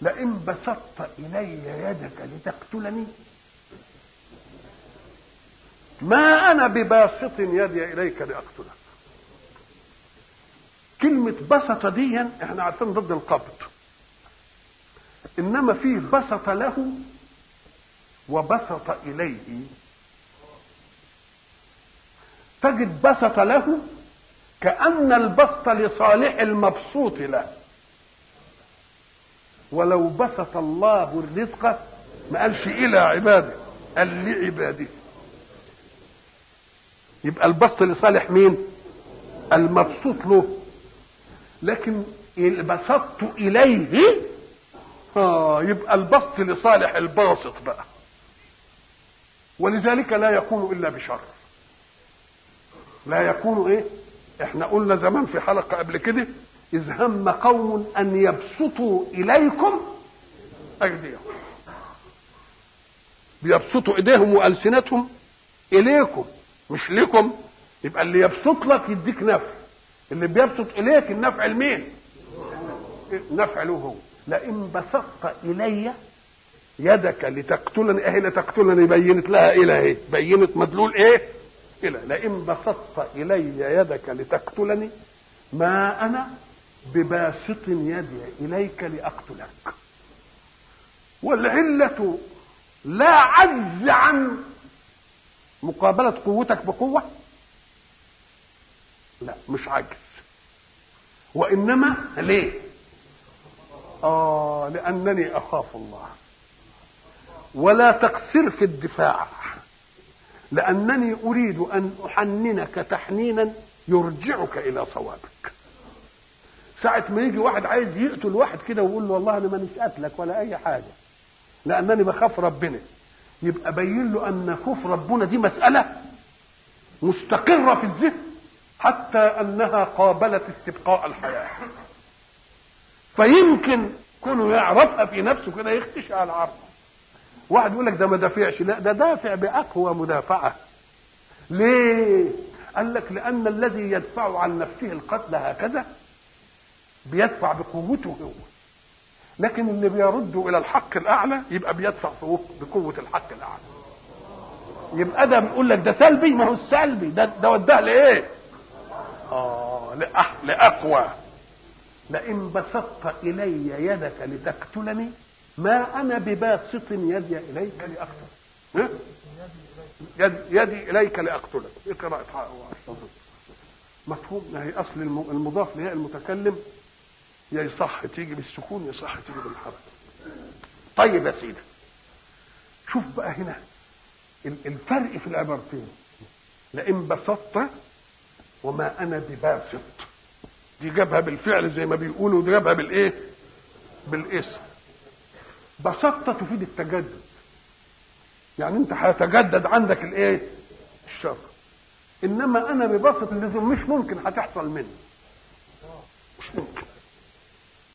لئن بسطت الي يدك لتقتلني ما انا بباسط يدي اليك لاقتلك كلمة بسط دي احنا عارفين ضد القبض انما فيه بسط له وبسط اليه تجد بسط له كأن البسط لصالح المبسوط له ولو بسط الله الرزق ما قالش إلى عباده قال لعباده يبقى البسط لصالح مين المبسوط له لكن بسطت إليه آه يبقى البسط لصالح الباسط بقى ولذلك لا يكون إلا بشر لا يكون ايه احنا قلنا زمان في حلقة قبل كده إذ هم قوم أن يبسطوا إليكم أيديهم بيبسطوا إيديهم وألسنتهم إليكم مش لكم يبقى اللي يبسط لك يديك نفع اللي بيبسط إليك النفع لمين نفع له هو لئن بسطت إلي يدك لتقتلني اهي لتقتلني بينت لها إلى ايه بينت مدلول ايه إلى لئن بسطت إلي يدك لتقتلني ما أنا بباسط يدي إليك لأقتلك والعلة لا عجز عن مقابلة قوتك بقوة لا مش عجز وإنما ليه آه لأنني أخاف الله ولا تقصر في الدفاع لأنني أريد أن أحننك تحنينا يرجعك إلى صوابك ساعة ما يجي واحد عايز يقتل واحد كده ويقول له والله أنا مانيش قاتلك ولا أي حاجة لأنني بخاف ربنا يبقى بين له أن خوف ربنا دي مسألة مستقرة في الذهن حتى أنها قابلت استبقاء الحياة فيمكن كونه يعرفها في نفسه كده يختشى على عرضه واحد يقول لك ده ما دافعش لا ده دافع باقوى مدافعه ليه قال لك لان الذي يدفع عن نفسه القتل هكذا بيدفع بقوته هو لكن اللي بيرد الى الحق الاعلى يبقى بيدفع بقوه الحق الاعلى يبقى ده بيقول لك ده سلبي ما هو السلبي ده ده وداه لايه اه لأح... لاقوى لئن بسطت الي يدك لتقتلني ما انا بباسط يدي اليك لاقتلك يد يدي اليك لاقتلك ايه قراءه مفهوم ما هي اصل المضاف لهي المتكلم يا يصح تيجي بالسكون يصح تيجي بالحركه طيب يا سيدي شوف بقى هنا الفرق في العبارتين لئن بسطت وما انا بباسط دي جابها بالفعل زي ما بيقولوا ودي جابها بالايه بالاسم بسطت تفيد التجدد يعني انت هيتجدد عندك الايه الشر انما انا ببسط اللزوم مش ممكن هتحصل مني مش ممكن